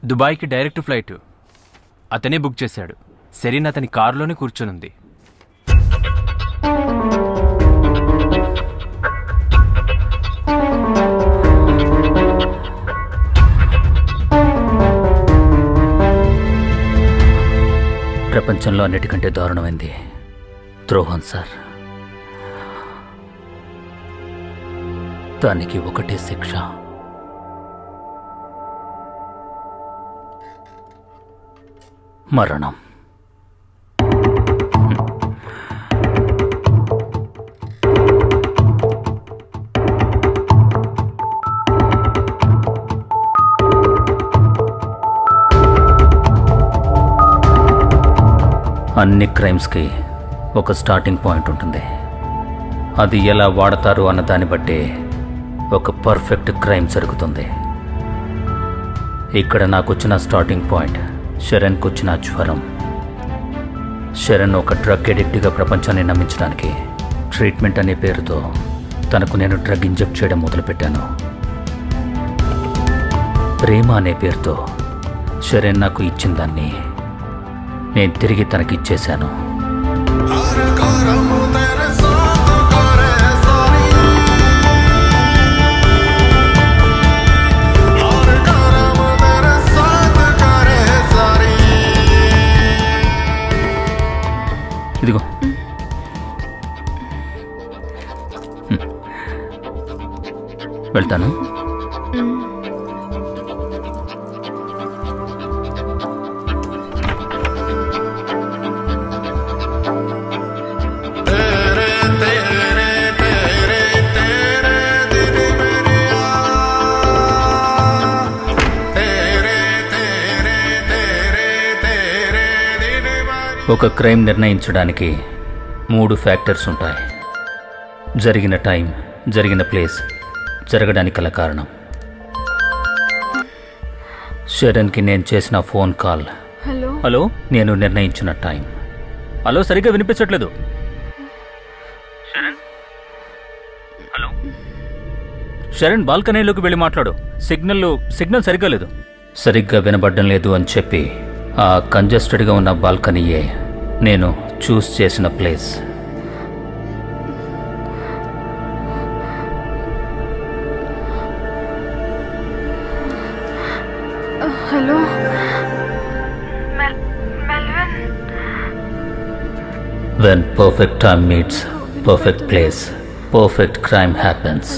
దుబాయ్కి direct flight అతనే book చేశాడు సెరీన్ అతని కారులోనే కూర్చొనుంది ప్రపంచంలో అన్నిటికంటే దారుణమైంది ద్రోహం సార్ దానికి ఒకటే శిక్ష మరణం అన్ని క్రైమ్స్కి ఒక స్టార్టింగ్ పాయింట్ ఉంటుంది అది ఎలా వాడతారు అన్న దాన్ని బట్టి ఒక పర్ఫెక్ట్ క్రైమ్ జరుగుతుంది ఇక్కడ నాకు వచ్చిన స్టార్టింగ్ పాయింట్ శరణ్కి వచ్చిన జ్వరం శరణ్ ఒక డ్రగ్ ఎడిక్ట్గా ప్రపంచాన్ని నమ్మించడానికి ట్రీట్మెంట్ అనే పేరుతో తనకు నేను డ్రగ్ ఇంజెక్ట్ చేయడం మొదలుపెట్టాను ప్రేమ అనే పేరుతో శరణ్ నాకు ఇచ్చిన దాన్ని నేను తిరిగి తనకి ఇచ్చేశాను ఇదిగో హ్మ్. వెళ్తాను ఒక క్రైమ్ నిర్ణయించడానికి మూడు ఫ్యాక్టర్స్ ఉంటాయి జరిగిన టైం జరిగిన ప్లేస్ జరగడానికి గల కారణం శరణ్కి నేను చేసిన ఫోన్ కాల్ హలో హలో నేను నిర్ణయించిన టైం హలో సరిగ్గా వినిపించట్లేదు హలో శరణ్ బాల్కనీలోకి వెళ్ళి మాట్లాడు సిగ్నల్ సిగ్నల్ సరిగ్గా లేదు సరిగ్గా వినబడడం లేదు అని చెప్పి ఆ కంజెస్టెడ్గా ఉన్న బాల్కనీయే నేను చూస్ చేసిన place hello when perfect time meets perfect place perfect crime happens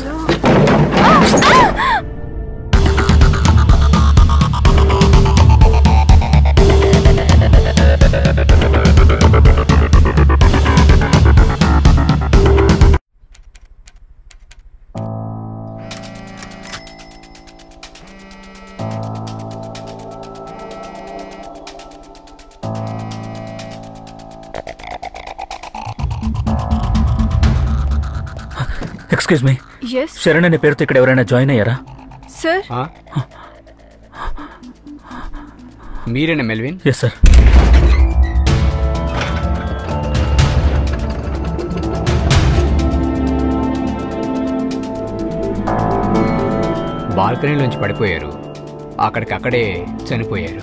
excuse me yes Sharan అనే పేరుతో ఇక్కడ ఎవరైనా జాయిన్ అయ్యారా సార్ ఆ? మీరేనా మెల్విన్ ఎస్ సార్ బాల్కనీలోంచి పడిపోయారు అక్కడికక్కడే చనిపోయారు